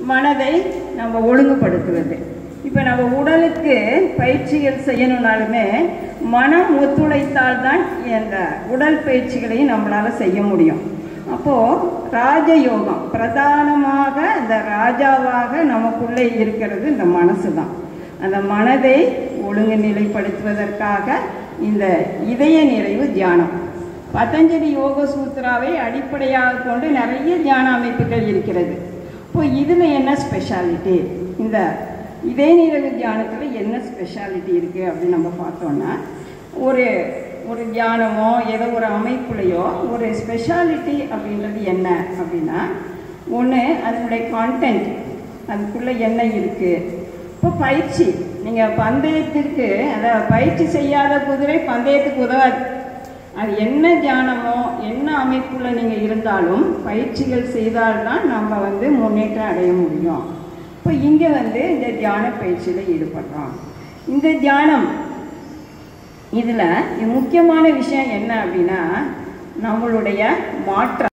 மனதை நம்ம ஒழுங்குபடுத்துவது இப்போ நம்ம உடலுக்கு பயிற்சிகள் செய்யணும்னாலுமே மனம் ஒத்துழைத்தால் தான் இந்த உடல் பயிற்சிகளையும் நம்மளால் செய்ய முடியும் அப்போது ராஜயோகம் பிரதானமாக இந்த ராஜாவாக நமக்குள்ளே இருக்கிறது இந்த மனசு தான் அந்த மனதை ஒழுங்கு நிலைப்படுத்துவதற்காக இந்த இதய நிறைவு தியானம் பதஞ்சலி யோக சூத்ராவை அடிப்படையாக கொண்டு நிறைய தியான அமைப்புகள் இருக்கிறது இப்போ இதில் என்ன ஸ்பெஷாலிட்டி இந்த இதய நிறைவு தியானத்தில் என்ன ஸ்பெஷாலிட்டி இருக்குது அப்படின்னு நம்ம பார்த்தோன்னா ஒரு ஒரு தியானமோ ஏதோ ஒரு அமைப்புலையோ ஒரு ஸ்பெஷாலிட்டி அப்படின்றது என்ன அப்படின்னா ஒன்று அதனுடைய கான்டென்ட் அதுக்குள்ளே என்ன இருக்குது இப்போ பயிற்சி நீங்கள் பந்தயத்திற்கு அதை பயிற்சி செய்யாத குதிரை பந்தயத்துக்கு உதவாது அது என்ன தியானமோ என்ன அமைப்புல நீங்கள் இருந்தாலும் பயிற்சிகள் செய்தால்தான் நம்ம வந்து முன்னேற்றம் அடைய முடியும் இப்போ இங்கே வந்து இந்த தியான பயிற்சியில் ஈடுபடுறோம் இந்த தியானம் இதில் முக்கியமான விஷயம் என்ன அப்படின்னா நம்மளுடைய மாற்றம்